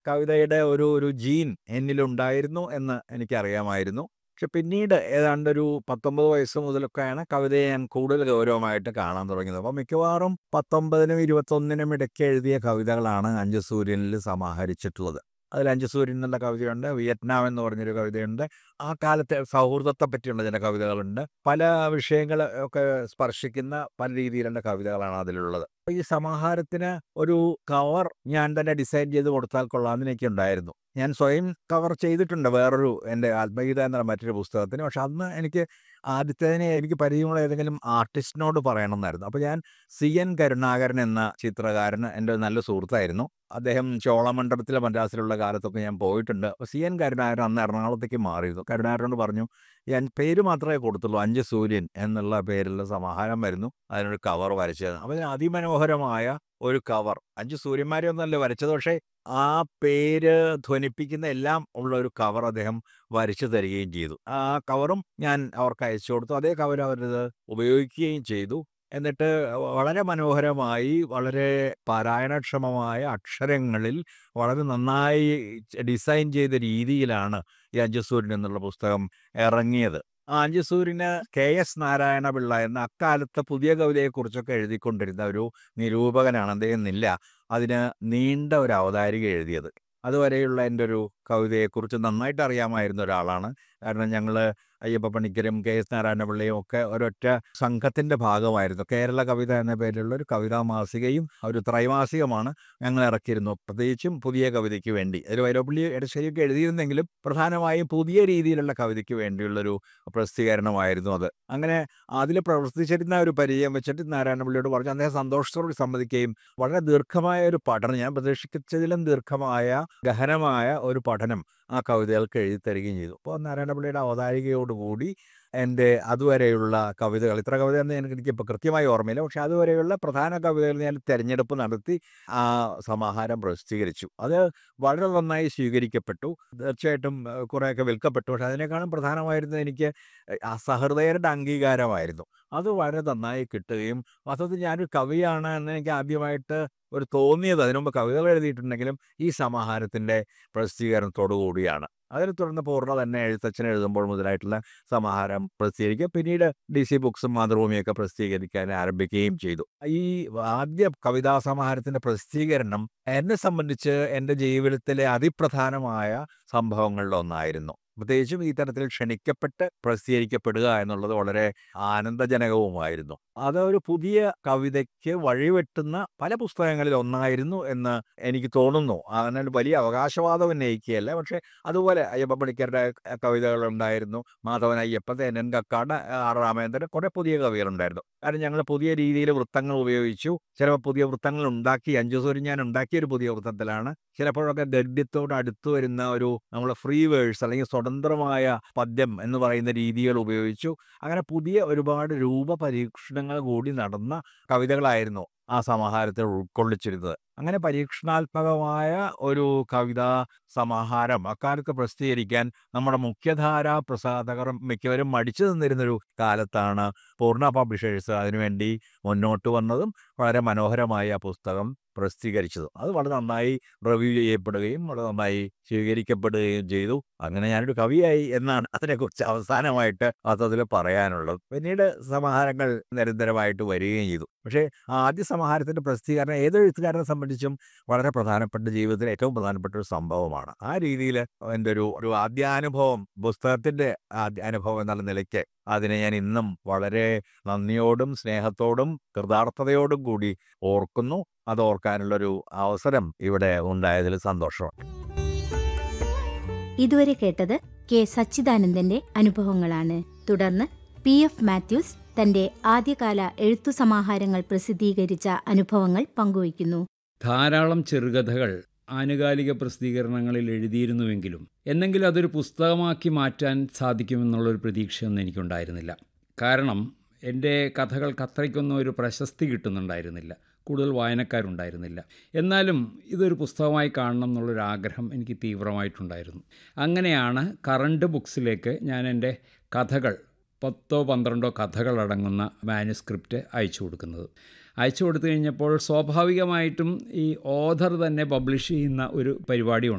കവിതയുടെ ഒരു ഒരു ജീൻ എന്നിലുണ്ടായിരുന്നു എന്ന് എനിക്കറിയാമായിരുന്നു. പക്ഷെ പിന്നീട് ഏതാണ്ട് ഒരു 19 വയസ്സ് മുതലൊക്കെയാണ് കവിതയെ ഞാൻ കൂടുതൽ ഗൗരവമായിട്ട് കാണാൻ തുടങ്ങിയത്. അപ്പോൾ മിക്കവാറും 19നും 21നും ഇടയ്ക്ക് എഴുതിയ കവിതകളാണ് അഞ്ചു സൂര്യനിൽ സമാഹരിച്ചിട്ടുള്ളത്. അതിൽ അഞ്ചു സൂര്യൻ എന്നുള്ള കവിതയുണ്ട്. വിയറ്റ്നാം എന്ന് പറഞ്ഞൊരു കവിതയുണ്ട്. ആ കാലത്തെ സൗഹൃദത്തെ പറ്റിയുള്ള ചില കവിതകളുണ്ട്. പല വിഷയങ്ങൾ ഒക്കെ സ്പർശിക്കുന്ന പല രീതിയിലുള്ള കവിതകളാണ് അതിലുള്ളത്. ഈ സമാഹാരത്തിന് ഒരു കവർ ഞാൻ തന്നെ ഡിസൈൻ ചെയ്ത് കൊടുത്താൽ കൊള്ളാമെന്ന് എനിക്കുണ്ടായിരുന്നു. ഞാൻ സ്വയം കവർ ചെയ്തിട്ടുണ്ട് വേറൊരു എൻ്റെ ആത്മഗീത എന്നുള്ള മറ്റൊരു പുസ്തകത്തിന്. പക്ഷെ അന്ന് എനിക്ക് ആദ്യത്തേതിന് എനിക്ക് പരിചയമുള്ള ഏതെങ്കിലും ആർട്ടിസ്റ്റിനോട് പറയണമെന്നായിരുന്നു. അപ്പോൾ ഞാൻ സി. എൻ. കരുണാകരൻ എന്ന ചിത്രകാരൻ എൻ്റെ നല്ല സുഹൃത്തായിരുന്നു. അദ്ദേഹം ചോളമണ്ഡപത്തിലെ മദ്രാസിലുള്ള കാലത്തൊക്കെ ഞാൻ പോയിട്ടുണ്ട്. അപ്പോൾ സി. എൻ. കരുണാകരൻ അന്ന് എറണാകുളത്തേക്ക് മാറിയിരുന്നു. കരുണാകരനോട് പറഞ്ഞു ഞാൻ പേര് മാത്രമേ കൊടുത്തുള്ളൂ അഞ്ച് സൂര്യൻ എന്നുള്ള പേരിലുള്ള സമാഹാരം വരുന്നു. അതിനൊരു കവർ വരച്ചു തരണം. അപ്പോൾ അതിമനോഹരമായ ഒരു കവർ അഞ്ച് സൂര്യന്മാരെ ഒന്നുമല്ല വരച്ചത്. പക്ഷേ ആ പേര് ധ്വനിപ്പിക്കുന്ന എല്ലാം ഉള്ള ഒരു കവർ അദ്ദേഹം വരച്ചു തരികയും ചെയ്തു. ആ കവറും ഞാൻ അവർക്ക് അയച്ചു കൊടുത്തു. അതേ കവർ അവരത് ഉപയോഗിക്കുകയും ചെയ്തു. എന്നിട്ട് വളരെ മനോഹരമായി വളരെ പാരായണക്ഷമമായ അക്ഷരങ്ങളിൽ വളരെ നന്നായി ഡിസൈൻ ചെയ്ത രീതിയിലാണ് ഈ അഞ്ചു സൂര്യൻ എന്നുള്ള പുസ്തകം ഇറങ്ങിയത്. ആ അഞ്ചു സൂര്യന് കെ. എസ്. നാരായണപിള്ള എന്ന അക്കാലത്തെ പുതിയ കവിതയെക്കുറിച്ചൊക്കെ എഴുതിക്കൊണ്ടിരുന്ന ഒരു നിരൂപകനാണ്. അദ്ദേഹം ഇന്നില്ല. അതിന് നീണ്ട ഒരു അവതാരിക എഴുതിയത്. അതുവരെയുള്ള എൻ്റെ ഒരു കവിതയെക്കുറിച്ച് നന്നായിട്ട് അറിയാമായിരുന്ന ഒരാളാണ്. കാരണം ഞങ്ങൾ അയ്യപ്പ പണിക്കരും കെ. എസ്. നാരായണപിള്ളയും ഒക്കെ ഒരൊറ്റ സംഘത്തിൻ്റെ ഭാഗമായിരുന്നു. കേരള കവിത എന്ന പേരിലുള്ള ഒരു കവിതാ മാസികയും ഒരു ത്രൈമാസികമാണ് ഞങ്ങൾ ഇറക്കിയിരുന്നു. പ്രത്യേകിച്ചും പുതിയ കവിതയ്ക്ക് വേണ്ടി. അതിൽ വൈലോപ്പിള്ളി എടശ്ശേരിയൊക്കെ എഴുതിയിരുന്നെങ്കിലും പ്രധാനമായും പുതിയ രീതിയിലുള്ള കവിതയ്ക്ക് വേണ്ടിയുള്ളൊരു പ്രസിദ്ധീകരണമായിരുന്നു അത്. അങ്ങനെ അതിൽ പ്രവർത്തിച്ചിരുന്ന ഒരു പരിചയം വെച്ചിട്ട് നാരായണപിള്ളയോട് പറഞ്ഞു. അദ്ദേഹം സന്തോഷത്തോടെ സമ്മതിക്കുകയും വളരെ ദീർഘമായ ഒരു പഠനം ഞാൻ പ്രതീക്ഷിച്ചതിലും ദീർഘമായ ഗഹനമായ ഒരു പഠനം ആ കവിതകൾക്ക് എഴുതി തരികയും ചെയ്തു. അപ്പോൾ നാരായണപിള്ളയുടെ അവതാരികയോടുകൂടി എൻ്റെ അതുവരെയുള്ള കവിതകൾ ഇത്ര കവിതയൊന്നും എനിക്കിപ്പോൾ കൃത്യമായി ഓർമ്മയില്ല. പക്ഷെ അതുവരെയുള്ള പ്രധാന കവിതകൾ ഞാൻ തിരഞ്ഞെടുപ്പ് നടത്തി ആ സമാഹാരം പ്രസിദ്ധീകരിച്ചു. അത് വളരെ നന്നായി സ്വീകരിക്കപ്പെട്ടു. തീർച്ചയായിട്ടും കുറേയൊക്കെ വിൽക്കപ്പെട്ടു. പക്ഷെ അതിനേക്കാളും പ്രധാനമായിരുന്നത് എനിക്ക് ആ സഹൃദയരുടെ അംഗീകാരമായിരുന്നു. അത് വളരെ നന്നായി കിട്ടുകയും വാസ്തവത്തിൽ ഞാനൊരു കവിയാണ് എന്ന് എനിക്ക് ആദ്യമായിട്ട് ഒരു തോന്നിയത് അതിനു മുമ്പ് കവിതകൾ എഴുതിയിട്ടുണ്ടെങ്കിലും ഈ സമാഹാരത്തിൻ്റെ പ്രസിദ്ധീകരണത്തോടു കൂടിയാണ്. അതിനെ തുടർന്ന് പൂർണ്ണ തന്നെ എഴുത്തച്ഛൻ എഴുതുമ്പോൾ മുതലായിട്ടുള്ള സമാഹാരം പ്രസിദ്ധീകരിക്കുക. പിന്നീട് ഡി സി ബുക്സും മാതൃഭൂമിയൊക്കെ പ്രസിദ്ധീകരിക്കാൻ ആരംഭിക്കുകയും ചെയ്തു. ഈ ആദ്യ കവിതാ സമാഹാരത്തിൻ്റെ പ്രസിദ്ധീകരണം എന്നെ സംബന്ധിച്ച് എൻ്റെ ജീവിതത്തിലെ അതിപ്രധാനമായ സംഭവങ്ങളിൽ ഒന്നായിരുന്നു. പ്രത്യേകിച്ചും ഈ തരത്തിൽ ക്ഷണിക്കപ്പെട്ട് പ്രസിദ്ധീകരിക്കപ്പെടുക എന്നുള്ളത് വളരെ ആനന്ദജനകവുമായിരുന്നു. അത് ഒരു പുതിയ കവിതയ്ക്ക് വഴിവെട്ടുന്ന പല പുസ്തകങ്ങളിൽ ഒന്നായിരുന്നു എന്ന് എനിക്ക് തോന്നുന്നു. അതിനാൽ വലിയ അവകാശവാദം ഉന്നയിക്കുകയല്ല. പക്ഷേ അതുപോലെ അയ്യപ്പ പണിക്കരുടെ കവിതകളുണ്ടായിരുന്നു. Madhavan Ayyappan, N. N. Kakkad, R. Ramendran കുറേ പുതിയ കവികളുണ്ടായിരുന്നു. കാരണം ഞങ്ങൾ പുതിയ രീതിയിൽ വൃത്തങ്ങൾ ഉപയോഗിച്ചു. ചിലപ്പോൾ പുതിയ വൃത്തങ്ങൾ ഉണ്ടാക്കി അഞ്ചു സൂര്യൻ ഞാൻ ഉണ്ടാക്കിയ ഒരു പുതിയ വൃത്തത്തിലാണ്. ചിലപ്പോഴൊക്കെ ഗദ്യത്തോട് അടുത്ത് വരുന്ന ഒരു നമ്മളെ ഫ്രീ വേഴ്സ് അല്ലെങ്കിൽ സ്വതന്ത്രമായ പദ്യം എന്ന് പറയുന്ന രീതികൾ ഉപയോഗിച്ചു. അങ്ങനെ പുതിയ ഒരുപാട് രൂപപരീക്ഷണങ്ങൾ കൂടി നടന്ന കവിതകളായിരുന്നു ആ സമാഹാരത്തിൽ ഉൾക്കൊള്ളിച്ചിരുന്നത്. അങ്ങനെ പരീക്ഷണാത്മകമായ ഒരു കവിതാ സമാഹാരം അക്കാലത്ത് പ്രസിദ്ധീകരിക്കാൻ നമ്മുടെ മുഖ്യധാരാ പ്രസാധകർ മിക്കവരും മടിച്ചു നിന്നിരുന്നൊരു കാലത്താണ് പൂർണ്ണ പബ്ലിഷേഴ്സ് അതിനുവേണ്ടി മുന്നോട്ട് വന്നതും വളരെ മനോഹരമായി ആ പുസ്തകം പ്രസിദ്ധീകരിച്ചതും. അത് വളരെ നന്നായി റിവ്യൂ ചെയ്യപ്പെടുകയും വളരെ നന്നായി സ്വീകരിക്കപ്പെടുകയും ചെയ്തു. അങ്ങനെ ഞാനൊരു കവിയായി എന്നാണ് അതിനെക്കുറിച്ച് അവസാനമായിട്ട് വാസ്തവത്തിൽ പറയാനുള്ളത്. പിന്നീട് സമാഹാരങ്ങൾ നിരന്തരമായിട്ട് വരികയും ചെയ്തു. പക്ഷേ ആദ്യ സമാഹാരത്തിൻ്റെ പ്രസിദ്ധീകരണം ഏതൊരു എഴുത്തുകാരനെ സംബന്ധിച്ചും വളരെ പ്രധാനപ്പെട്ട ജീവിതത്തിലെ ഏറ്റവും പ്രധാനപ്പെട്ട ഒരു സംഭവമാണ്. ആ രീതിയിൽ എൻ്റെ ഒരു ഒരു ആദ്യാനുഭവം പുസ്തകത്തിൻ്റെ ആദ്യാനുഭവം എന്നുള്ള നിലയ്ക്ക് അതിനെ ഞാൻ ഇന്നും വളരെ നന്ദിയോടും സ്നേഹത്തോടും കൃതാർത്ഥതയോടും കൂടി ഓർക്കുന്നു. അത് ഓർക്കാനുള്ളൊരു അവസരം ഇവിടെ ഉണ്ടായതിൽ സന്തോഷമുണ്ട്. ഇതുവരെ കേട്ടത് കെ. സച്ചിദാനന്ദന്റെ അനുഭവങ്ങളാണ്. തുടർന്ന് പി. എഫ്. മാത്യൂസ് തന്റെ ആദ്യകാല എഴുത്തു സമാഹാരങ്ങൾ പ്രസിദ്ധീകരിച്ച അനുഭവങ്ങൾ പങ്കുവയ്ക്കുന്നു. ധാരാളം ചെറുകഥകൾ ആനുകാലിക പ്രസിദ്ധീകരണങ്ങളിൽ എഴുതിയിരുന്നുവെങ്കിലും എന്നെങ്കിലും അതൊരു പുസ്തകമാക്കി മാറ്റാൻ സാധിക്കുമെന്നുള്ളൊരു പ്രതീക്ഷയൊന്നും എനിക്കുണ്ടായിരുന്നില്ല. കാരണം എൻ്റെ കഥകൾക്ക് അത്രയ്ക്കൊന്നും ഒരു പ്രശസ്തി കിട്ടുന്നുണ്ടായിരുന്നില്ല. കൂടുതൽ വായനക്കാരുണ്ടായിരുന്നില്ല. എന്നാലും ഇതൊരു പുസ്തകമായി കാണണം എന്നുള്ളൊരു ആഗ്രഹം എനിക്ക് തീവ്രമായിട്ടുണ്ടായിരുന്നു. അങ്ങനെയാണ് കറണ്ട് ബുക്സിലേക്ക് ഞാൻ എൻ്റെ കഥകൾ പത്തോ പന്ത്രണ്ടോ കഥകളടങ്ങുന്ന മാനുസ്ക്രിപ്റ്റ് അയച്ചു കൊടുക്കുന്നത്. അയച്ചു കൊടുത്തു കഴിഞ്ഞപ്പോൾ സ്വാഭാവികമായിട്ടും ഈ ഓഥർ തന്നെ പബ്ലിഷ് ചെയ്യുന്ന ഒരു പരിപാടി